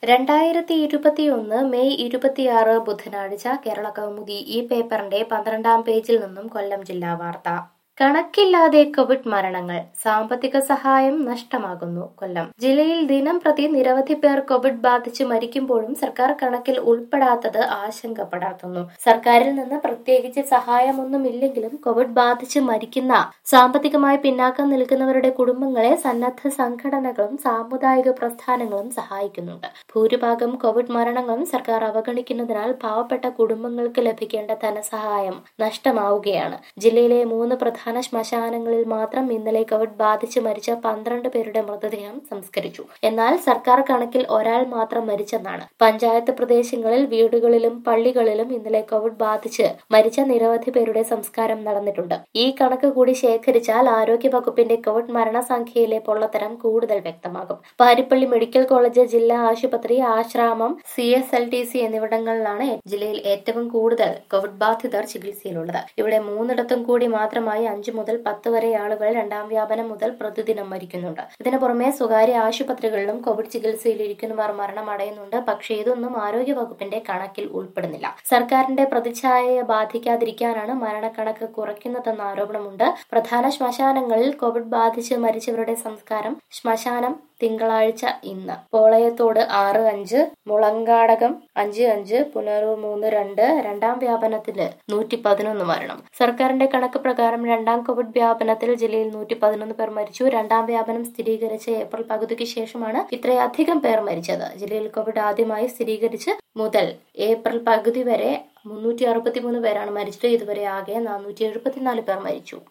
രണ്ടായിരത്തി ഇരുപത്തിയൊന്ന് മെയ് ഇരുപത്തിയാറ് ബുധനാഴ്ച കേരള കൗമുദി ഈ പേപ്പറിന്റെ പന്ത്രണ്ടാം പേജിൽ നിന്നും കൊല്ലം ജില്ലാ വാർത്ത കണക്കില്ലാതെ കോവിഡ് മരണങ്ങൾ സാമ്പത്തിക സഹായം നഷ്ടമാകുന്നു കൊല്ലം ജില്ലയിൽ ദിനം പ്രതി നിരവധി പേർ കോവിഡ് ബാധിച്ച് മരിക്കുമ്പോഴും സർക്കാർ കണക്കിൽ ഉൾപ്പെടാത്തത് ആശങ്കപ്പെടാത്തുന്നു സർക്കാരിൽ നിന്ന് പ്രത്യേകിച്ച് സഹായമൊന്നുമില്ലെങ്കിലും കോവിഡ് ബാധിച്ച് മരിക്കുന്ന സാമ്പത്തികമായി പിന്നാക്കം നിൽക്കുന്നവരുടെ കുടുംബങ്ങളെ സന്നദ്ധ സംഘടനകളും സാമുദായിക പ്രസ്ഥാനങ്ങളും സഹായിക്കുന്നുണ്ട് ഭൂരിഭാഗം കോവിഡ് മരണങ്ങളും സർക്കാർ അവഗണിക്കുന്നതിനാൽ പാവപ്പെട്ട കുടുംബങ്ങൾക്ക് ലഭിക്കേണ്ട ധനസഹായം നഷ്ടമാവുകയാണ് ജില്ലയിലെ മൂന്ന് പ്രധാന ശ്മശാനങ്ങളിൽ മാത്രം ഇന്നലെ കോവിഡ് ബാധിച്ച് മരിച്ച പന്ത്രണ്ട് പേരുടെ മൃതദേഹം സംസ്കരിച്ചു എന്നാൽ സർക്കാർ കണക്കിൽ ഒരാൾ മാത്രം മരിച്ചെന്നാണ് പഞ്ചായത്ത് പ്രദേശങ്ങളിൽ വീടുകളിലും പള്ളികളിലും ഇന്നലെ കോവിഡ് ബാധിച്ച് മരിച്ച നിരവധി പേരുടെ സംസ്കാരം നടന്നിട്ടുണ്ട് ഈ കണക്ക് കൂടി ശേഖരിച്ചാൽ ആരോഗ്യ വകുപ്പിന്റെ കോവിഡ് മരണസംഖ്യയിലെ പൊള്ളത്തരം കൂടുതൽ വ്യക്തമാകും പാരിപ്പള്ളി മെഡിക്കൽ കോളേജ് ജില്ലാ ആശുപത്രി Asramam C S L T C എന്നിവിടങ്ങളിലാണ് ജില്ലയിൽ ഏറ്റവും കൂടുതൽ കോവിഡ് ബാധിതർ ചികിത്സയിലുള്ളത് ഇവിടെ മൂന്നിടത്തും കൂടി മാത്രമായി അഞ്ചു മുതൽ പത്ത് വരെ ആളുകൾ രണ്ടാം വ്യാപനം മുതൽ പ്രതിദിനം മരിക്കുന്നുണ്ട് ഇതിനു പുറമെ സ്വകാര്യ ആശുപത്രികളിലും കോവിഡ് ചികിത്സയിലിരിക്കുന്നവർ മരണമടയുന്നുണ്ട് പക്ഷേ ഇതൊന്നും ആരോഗ്യ വകുപ്പിന്റെ കണക്കിൽ ഉൾപ്പെടുന്നില്ല സർക്കാരിന്റെ പ്രതിച്ഛായയെ ബാധിക്കാതിരിക്കാനാണ് മരണക്കണക്ക് കുറയ്ക്കുന്നതെന്ന ആരോപണമുണ്ട് പ്രധാന ശ്മശാനങ്ങളിൽ കോവിഡ് ബാധിച്ച് മരിച്ചവരുടെ സംസ്കാരം ശ്മശാനം തിങ്കളാഴ്ച ഇന്ന് പോളയത്തോട് ആറ് അഞ്ച് മുളങ്കാടകം അഞ്ച് അഞ്ച് പുനലൂർ മൂന്ന് രണ്ട് രണ്ടാം വ്യാപനത്തില് നൂറ്റി പതിനൊന്ന് മരണം സർക്കാരിന്റെ കണക്ക് പ്രകാരം രണ്ടാം കോവിഡ് വ്യാപനത്തിൽ ജില്ലയിൽ നൂറ്റി പതിനൊന്ന് പേർ മരിച്ചു രണ്ടാം വ്യാപനം സ്ഥിരീകരിച്ച ഏപ്രിൽ പകുതിക്ക് ശേഷമാണ് ഇത്രയധികം പേർ മരിച്ചത് ജില്ലയിൽ കോവിഡ് ആദ്യമായി സ്ഥിരീകരിച്ച് മുതൽ ഏപ്രിൽ പകുതി വരെ മുന്നൂറ്റി അറുപത്തിമൂന്ന് പേരാണ് മരിച്ചത് ഇതുവരെ ആകെ നാനൂറ്റി എഴുപത്തിനാല് പേർ മരിച്ചു